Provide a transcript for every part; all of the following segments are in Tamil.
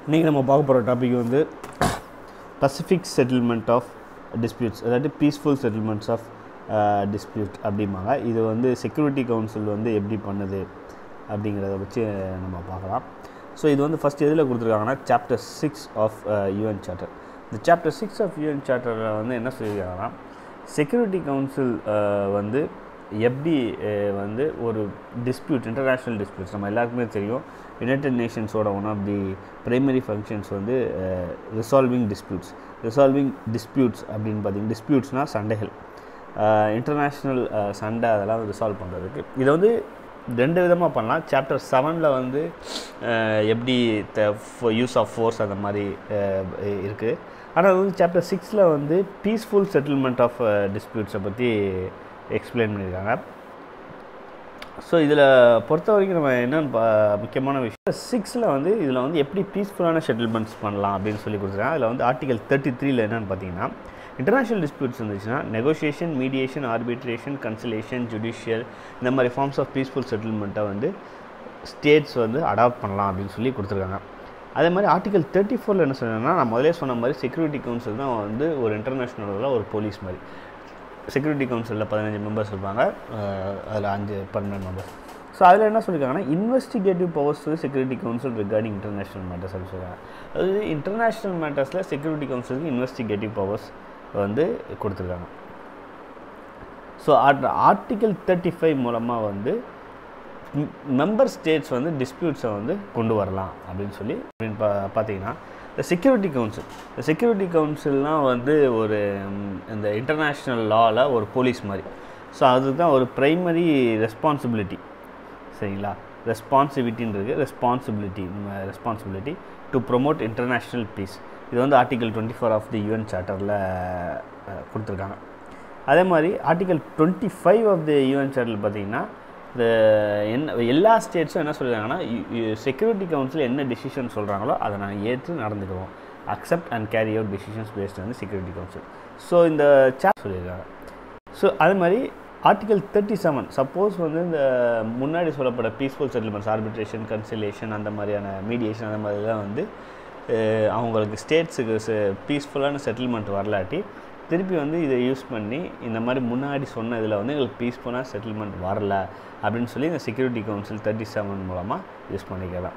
இன்றைக்கி நம்ம பார்க்க போகிற டாபிக் வந்து பசிபிக் செட்டில்மெண்ட் ஆஃப் டிஸ்பியூட்ஸ் அதாவது பீஸ்ஃபுல் செட்டில்மெண்ட்ஸ் ஆஃப் டிஸ்பியூட் அப்படிம்பாங்க இது வந்து செக்யூரிட்டி கவுன்சில் வந்து எப்படி பண்ணுது அப்படிங்கிறத வச்சு நம்ம பார்க்கலாம் ஸோ இது வந்து ஃபஸ்ட் எதில் கொடுத்துருக்காங்கன்னா chapter six of UN charter இந்த சாப்டர் சிக்ஸ் ஆஃப் யுஎன் சார்ட்டரில் வந்து என்ன சொல்லியிருக்காங்கன்னா செக்யூரிட்டி கவுன்சில் வந்து எப்படி அஹ், வந்து ஒரு டிஸ்பியூட் இன்டர்நேஷ்னல் டிஸ்பியூட்ஸ் நம்ம எல்லாருக்குமே தெரியும் யுனைடெட் நேஷன்ஸோட one of the primary functions வந்து ரிசால்விங் டிஸ்பியூட்ஸ் ரிசால்விங் டிஸ்பியூட்ஸ் அப்படின்னு பார்த்தீங்கன்னா டிஸ்பியூட்ஸ்னால் சண்டைகள் இன்டர்நேஷ்னல் சண்டை அதெல்லாம் ரிசால்வ் பண்ணுறதுக்கு இதை வந்து ரெண்டு விதமாக பண்ணலாம் சாப்டர் செவனில் வந்து அஹ், எப்படி யூஸ் ஆஃப் ஃபோர்ஸ் அந்த மாதிரி இருக்குது ஆனால் அது வந்து சாப்டர் சிக்ஸில் வந்து பீஸ்ஃபுல் செட்டில்மெண்ட் ஆஃப் டிஸ்பியூட்ஸை பற்றி எக்ஸ்பிளைன் பண்ணியிருக்காங்க ஸோ இதில் பொறுத்த வரைக்கும் நம்ம என்னென்னு பா முக்கியமான விஷயம் சிக்ஸில் வந்து இதில் வந்து எப்படி பீஸ்ஃபுல்லான செட்டில்மெண்ட்ஸ் பண்ணலாம் அப்படின்னு சொல்லி கொடுத்துருக்காங்க அதில் வந்து ஆர்டிகல் தேர்ட்டி த்ரீல என்னென்னு பார்த்தீங்கன்னா இன்டர்நேஷ்னல் டிஸ்பியூட்ஸ் இருந்துச்சுன்னா negotiation mediation arbitration conciliation judicial இந்த மாதிரி ஃபார்ம்ஸ் ஆஃப் பீஸ்ஃபுல் செட்டில்மெண்ட்டை வந்து ஸ்டேட்ஸ் வந்து அடாப்ட் பண்ணலாம் அப்படின்னு சொல்லி கொடுத்துருக்காங்க அதே மாதிரி ஆர்டிகல் தேர்ட்டி ஃபோரில் என்ன சொன்னேன்னா நான் முதலே சொன்ன மாதிரி செக்யூரிட்டி கவுன்சில் தான் வந்து ஒரு இன்டர்நேஷ்னலில் ஒரு போலீஸ் மாதிரி செக்யூரிட்டி கவுன்சிலில் பதினஞ்சு மெம்பர்ஸ் இருப்பாங்க அதில் அஞ்சு பர்மனன்ட் மெம்பர்ஸ் ஸோ அதில் என்ன சொல்லியிருக்காங்கன்னா investigative powers to security council regarding international matters அப்படின்னு சொல்லுவாங்க அதாவது இன்டர்நேஷ்னல் மேட்டர்ஸில் செக்யூரிட்டி கவுன்சிலுக்கு இன்வெஸ்டிகேட்டிவ் பவர்ஸ் வந்து கொடுத்துருக்காங்க ஸோ ஆர்டிகல் தேர்ட்டி ஃபைவ் மூலமாக வந்து மெம்பர் ஸ்டேட்ஸ் வந்து டிஸ்பியூட்ஸை வந்து கொண்டு வரலாம் அப்படின்னு சொல்லி அப்படின்னு பா பார்த்தீங்கன்னா இந்த செக்யூரிட்டி கவுன்சில் இந்த செக்யூரிட்டி கவுன்சில்னால் வந்து ஒரு ம், இந்த இன்டர்நேஷ்னல் லாவில் ஒரு போலீஸ் மாதிரி ஸோ அதுதான் ஒரு ப்ரைமரி ரெஸ்பான்சிபிலிட்டி சரிங்களா ரெஸ்பான்சிபிலிட்டின்னு இருக்குது responsibility responsibility to promote international peace இது வந்து article twenty four of the UN சார்ட்டரில் கொடுத்துருக்காங்க அதே மாதிரி article twenty five of the UN சார்ட்டரில் பார்த்தீங்கன்னா இந்த என்ன எல்லா ஸ்டேட்ஸும் என்ன சொல்லியிருக்காங்கன்னா செக்யூரிட்டி கவுன்சில் என்ன டிசிஷன் சொல்கிறாங்களோ அதை நாங்கள் ஏற்று நடந்துக்குவோம் accept and carry out decisions based வந்து செக்யூரிட்டி கவுன்சில் ஸோ இந்த சார்ட் சொல்லியிருக்காங்க ஸோ அது மாதிரி ஆர்டிகல் தேர்ட்டி செவன் சப்போஸ் வந்து இந்த முன்னாடி சொல்லப்பட்ட பீஸ்ஃபுல் செட்டில்மெண்ட்ஸ் ஆர்பிட்ரேஷன் கன்சிலேஷன் அந்த மாதிரியான மீடியேஷன் அந்த மாதிரிலாம் வந்து அஹ், அவங்களுக்கு ஸ்டேட்ஸுக்கு பீஸ்ஃபுல்லான செட்டில்மெண்ட் வரலாட்டி திருப்பி வந்து இதை யூஸ் பண்ணி இந்த மாதிரி முன்னாடி சொன்ன இதில் வந்து எங்களுக்கு பீஸ்ஃபுல்லான செட்டில்மெண்ட் வரல அப்படின்னு சொல்லி இந்த செக்யூரிட்டி கவுன்சில் தேர்ட்டி செவன் மூலமாக யூஸ் பண்ணிக்கலாம்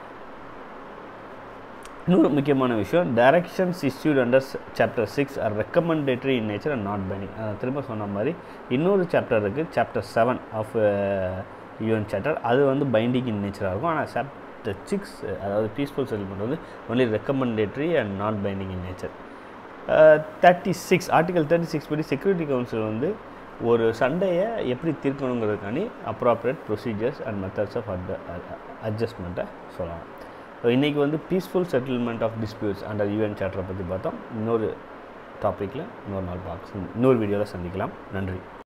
இன்னொரு முக்கியமான விஷயம் directions issued under chapter six are recommendatory in nature and not பைனிங் திரும்ப சொன்ன மாதிரி இன்னொரு சாப்டர் இருக்குது chapter seven of UN chapter அது வந்து பைண்டிங் இன் நேச்சராக இருக்கும் ஆனால் சாப்டர் சிக்ஸ் அதாவது பீஸ்ஃபுல் செட்டில்மெண்ட் வந்து only recommendatory and not binding in nature thirty six article thirty six படி செக்யூரிட்டி கவுன்சில் வந்து ஒரு சண்டையை எப்படி தீர்க்கணுங்கிறதுக்காண்டி appropriate procedures and methods of at அட்ஜஸ்ட்மெண்ட்டை சொல்லலாம் ஸோ இன்றைக்கி வந்து peaceful settlement of disputes under UN சார்ட்டரை பற்றி பார்த்தோம் இன்னொரு டாப்பிக்கில் இன்னொரு நாள் பார்க்க இன்னொரு வீடியோவில் சந்திக்கலாம் நன்றி